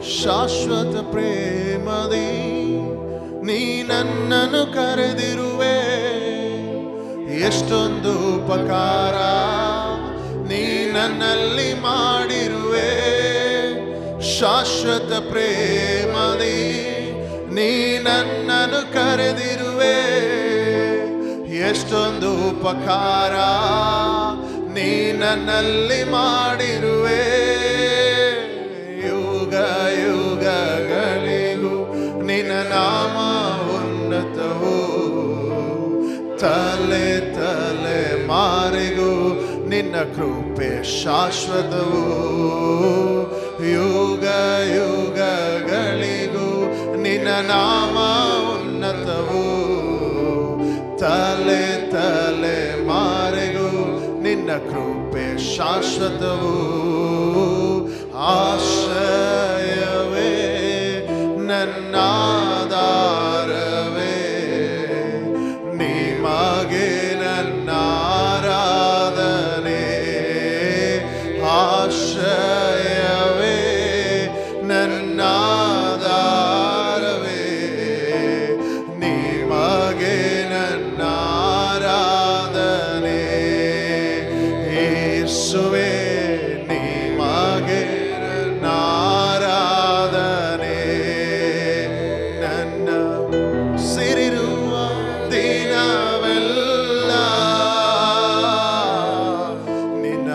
ಶಾಶ್ವತ ಪ್ರೇಮದಿ ನೀ ನನ್ನನ್ನು ಕರೆದಿರುವೆ ಎಷ್ಟೊಂದು ಉಪಕಾರ ನೀ ನನ್ನಲ್ಲಿ ಮಾಡಿರುವೆ ಶಾಶ್ವತ ಪ್ರೇಮದಿ ನೀ ನನ್ನನ್ನು ಕರೆದಿರುವೆ ಎಷ್ಟೊಂದು ಉಪಕಾರ ನೀ ನನ್ನಲ್ಲಿ ಮಾಡಿರುವೆ ಯುಗ ಯುಗಗಳಿಗೂ ನಿನ್ನ ನಾಮ ಉನ್ನತವು ತಲೆ ತಲೆ ಮಾರಿಗೂ ನಿನ್ನ ಕೃಪೆ ಶಾಶ್ವತವು ಯುಗ ಯುಗಗಳಿಗೂ ನಿನ್ನ ನಾಮ ಉನ್ನತವು ತಲೆ ತಲೆ ಮಾರಿಗೂ ನಿನ್ನ ಕೃಪೆ ಶಾಶ್ವತವು ಆಶ್ರಯವೇ ನನ್ನಾಧಾರವೇ ನಿಮಗೆ ನನ್ನಾರಾಧನೆ ಆಶ್ರಯವೇ ನನ್ನಾಧಾರವೇ ನಿಮಗೆ ನನ್ನಾರಾಧನೆ ಯೇಸುವೆ ನಿಮಗೆ ನಾರಾಧನೆ ನನ್ನ ಸಿರಿರುವ ದಿನವೆಲ್ಲ ನಿನ್ನ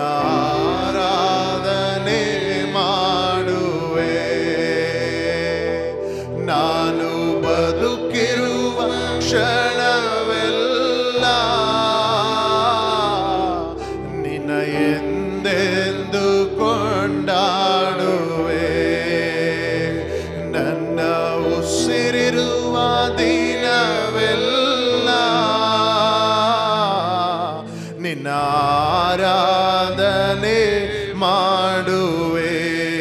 ಆರಾಧನೆ ಮಾಡುವೆ ನಾನು ಬದುಕಿರುವ ಕ್ಷಣವೆಲ್ಲ ನಿನ್ನ ಎಂದೆಂದು ಕೊಂಡಾಡುವೆ ನನ್ನ ಉಸಿರಿರುವ ದಿನವೆಲ್ಲ ನಿನ್ನ ಆರಾಧನೆ ಮಾಡುವೆ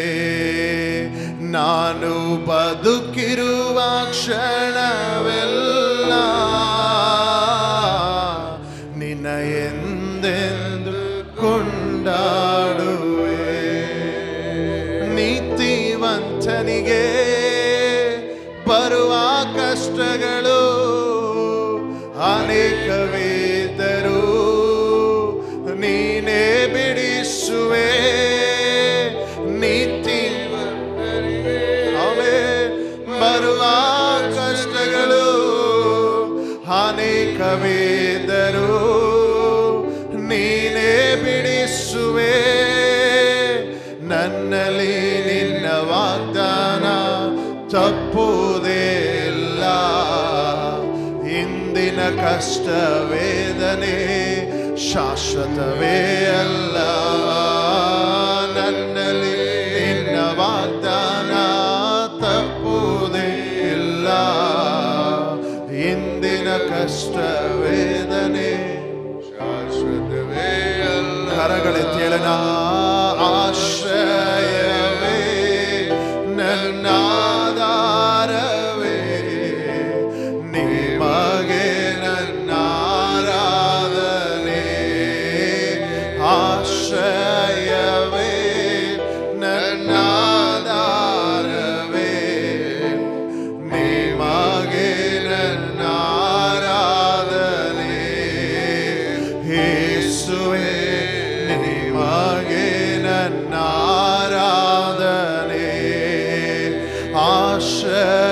ನಾನು ಬದುಕಿರುವ ಕ್ಷಣವೆಲ್ಲ ನಿನ್ನ ಎಂದೆಂದು ಕೊಂಡಾಡುವೆ ನೀತಿವಂತನಿಗೆ ಬರುವ ಕಷ್ಟಗಳು ಅನೇಕವಿದ್ದರು ನೀನೇ ಬಿಡಿಸುವೆ ನೀತಿ ಅವೇ ಬರುವ ಕಷ್ಟಗಳು ಅನೇಕವಿದ್ದರು ನೀನೇ ಬಿಡಿಸುವೆ ನನ್ನಲ್ಲಿ ನಿನ್ನ ವಾಗ್ದಾನ ತಪ್ಪುವುದೇ ಇಲ್ಲ ಇಂದಿನ ಕಷ್ಟ ವೇದನೆ ಶಾಶ್ವತವೇ ಅಲ್ಲ ನನ್ನಲ್ಲಿ ನಿನ್ನ ವಾಗ್ದಾನ ತಪ್ಪುವುದೇ ಇಲ್ಲ ಇಂದಿನ ಕಷ್ಟ ವೇದನೆ ಶಾಶ್ವತವೇ ಅಲ್ಲ ಕರಗಳೆತ್ತಿ ಹೇಳೋಣ ಆಶ್ರಯವೇ ನನ್ನಾಧಾರವೇ ನಿಮಗೆ ನನ್ನಾರಾಧನೆ ಆಶ್ರಯವೇ ನನ್ನಾಧಾರವೇ ನಿಮಗೆ ನನ್ನಾರಾಧನೆ ಯೇಸುವೆ ನಿಮಗೆ ನನ್ನಾರಾಧನೆ ಆಶ್ರಯ